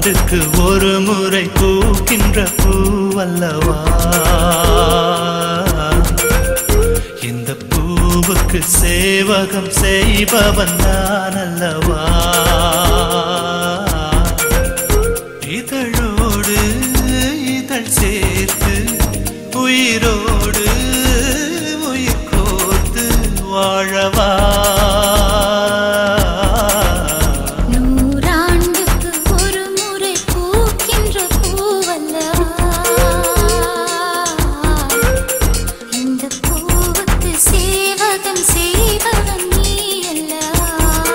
நூறாண்டுக்கு ஒரு முறை பூக்கின்ற பூவல்லவா இந்த பூவுக்கு சேவகம் செய்பவன் நான் அல்லவா இதழோடு இதழ் சேர்த்து உயிரோடு உயிர் கோர்த்து வாழவா நூறாண்டுக்கு ஒரு முறை பூக்கின்ற பூவல்லவா இந்த பூவுக்கு சேவகம் செய்பவன் நீ அல்லவா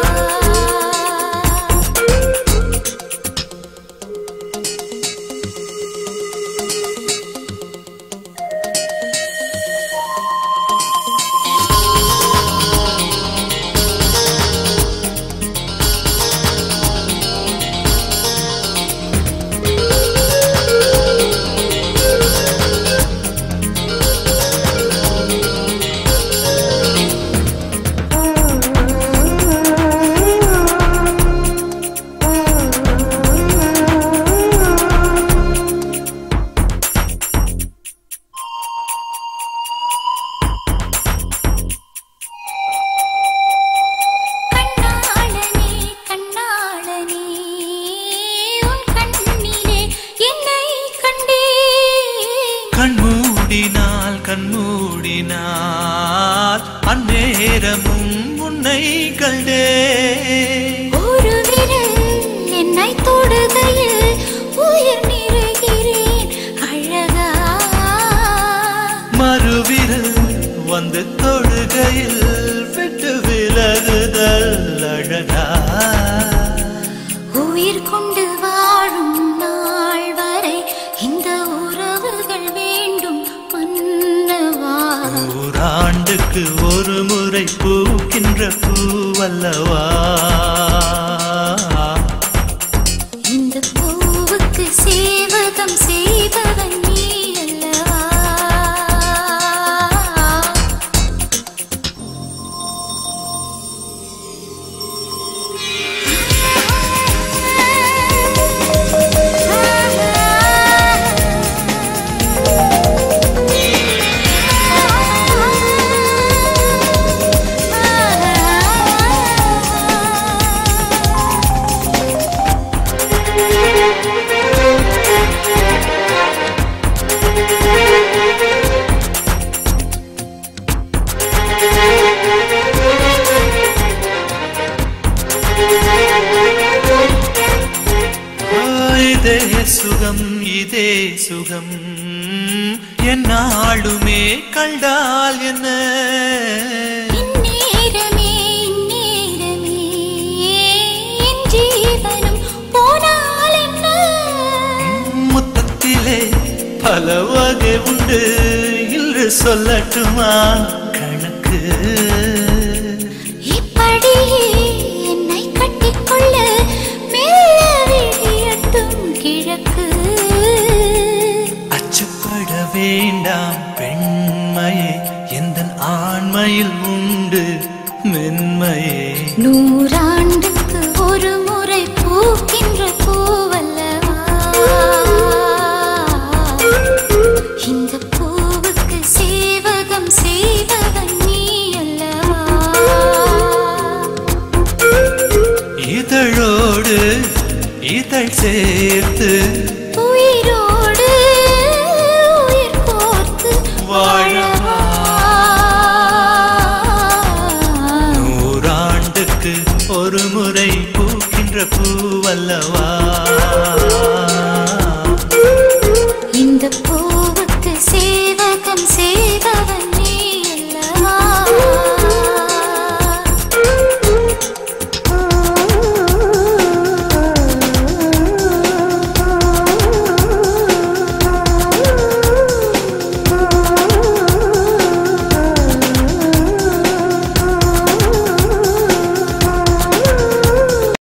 கண்ணாளனே கண்ணாளனே உன் கண்ணிலே என்னை கண்டேன் கண்மூடினால் கண்மூடினால் அந்நேரமும் உன்னை கண்டே ஒரு விரல் என்னை தொடுகையில் உயிர் நிறைகிறேன் அழகா மறுவிரல் வந்து தொழுகையில் விட்டு விலகுதல் அழகா உயிர் கொண்டு வாழும் நாள் வரை இந்த உறவுகள் வேண்டும் மன்னவா நூறாண்டுக்கு ஒரு முறை பூக்கின்ற பூவல்லவா இந்த பூவுக்கு சேவகம் செய்பவன் நீ அல்லவா ஆ, இதே சுகம் இதே சுகம் என்னாளுமே கண்டால் என்ன இந்நேரமே இந்நேரமே என் ஜீவனும் போனால் என்ன முத்தத்திலே பல வகை உண்டு இன்று சொல்லட்டுமா கணக்கு இப்படியே என்னை கட்டிக்கொள்ள மெல்ல விழியட்டும் கிழக்கு அச்சப்பட வேண்டாம் பெண்மையே எந்த ஆண்மையில் உண்டு மென்மையே நூறாண்டுக்கு ஒரு முறை பூக்கின்ற பூவல்லவா இந்த பூவுக்கு சேவகம் செய்பவன் நீ அல்லவா இதழோடு இதழ் சேர்த்து உயிரோடு உயிர் கோர்த்து வாழவா. வாழவா நூறாண்டுக்கு ஒரு முறை பூக்கின்ற பூவல்லவா இந்த பூ